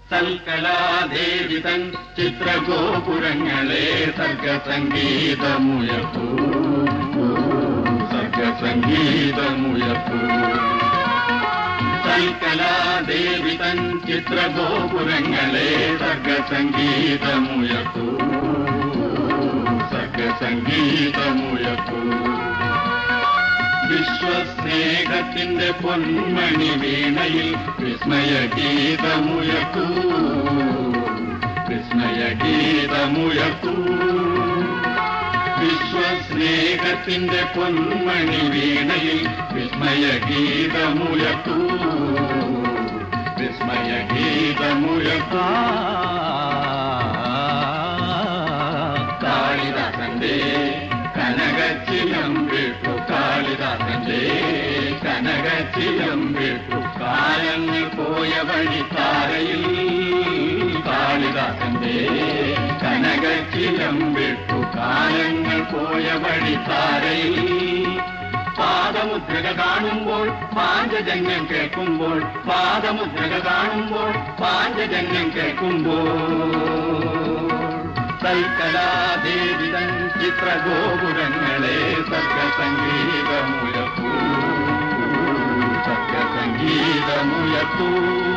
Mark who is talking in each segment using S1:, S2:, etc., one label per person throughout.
S1: സൽക്കലാദേവിതൻ ചിത്രഗോപുരങ്ങളെ സർഗസംഗീതമുയർത്തൂ സർഗസംഗീതമുയർത്തൂ സൽക്കലാദേവിതൻ ചിത്രഗോപുരങ്ങളെ സർഗസംഗീതമുയർത്തൂ സർഗസംഗീതമുയർത്തൂ വിശ്വസ്നേഹത്തിന്റെ പൊന്മണി വീണയിൽ വിസ്മയ ഗീതമുയർത്തൂ വിസ്മയ ഗീതമുയർത്തൂ വിശ്വസ്നേഹത്തിന്റെ പൊന്മണി വീണയിൽ വിസ്മയ ഗീതമുയർത്തൂ വിസ്മയ ഗീതമുയർത്തൂ കാളിദാസന്റെ കനകച്ചിലം വിട്ടു കാളിദാസന്റെ കനകച്ചിലം വിട്ടു കാലങ്ങൾ പോയ വഴി താരയിൽ കാളിദാസന്റെ കനകച്ചിലം വിട്ടു കാലങ്ങൾ പോയ വഴി താരയിൽ പാദമുദ്രക കാണുമ്പോൾ പാഞ്ചജന്യം കേൾക്കുമ്പോൾ പാദമുദ്രക കാണുമ്പോൾ പാഞ്ചജന്യം കേൾക്കുമ്പോൾ സൽക്കലാദേവിതൻ ചിത്രഗോപുരങ്ങളെ സർഗസംഗീതമുയർത്തൂ സർഗസംഗീതമുയർത്തൂ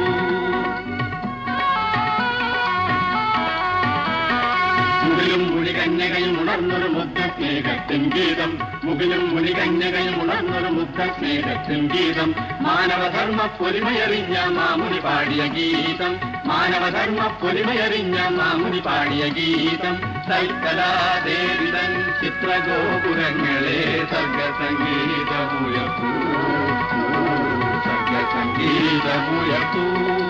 S1: മുകിലും മുടി കന്യകയും ഉണർന്നൊരു മുഗ്ധ സ്നേഹത്തിൻ ഗീതം മുകിലും മുടി കന്യകയും ഉണർന്നൊരു മുഗ്ധ സ്നേഹത്തിൻ ഗീതം മാനവധർമ്മ പൊലിമയറിഞ്ഞ മാമുനി പാടിയ ഗീതം മാനവധർമ്മ പൊലിമയറിഞ്ഞ മാമുനി പാടിയ ഗീതം സൽക്കലാദേവിതൻ ചിത്രഗോപുരങ്ങളെ സർഗസംഗീതമുയർത്തൂ സർഗസംഗീതമുയർത്തൂ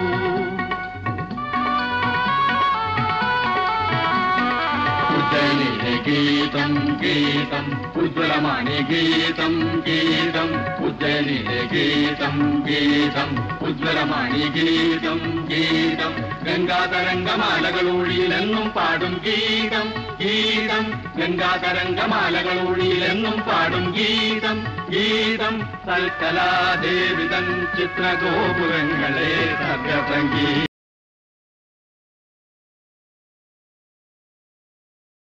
S1: ഉജ്ജയിലെ ഗീതം ഗീതം ഉജ്ജ്വലമാണ് ഗീതം ഗീതം ഉജ്ജയിലെ ഗീതം ഗീതം ഉജ്ജ്വലമാണ് ഗീതം ഗീതം ഗംഗാതരംഗമാലകളൂഴിയിലെന്നും പാടും ഗീതം ഗീതം ഗംഗാതരംഗമാലകളൂഴിയിലെന്നും പാടും ഗീതം ഗീതം സൽക്കലാദേവിതൻ ചിത്രഗോപുരങ്ങളെ സർഗസംഗീ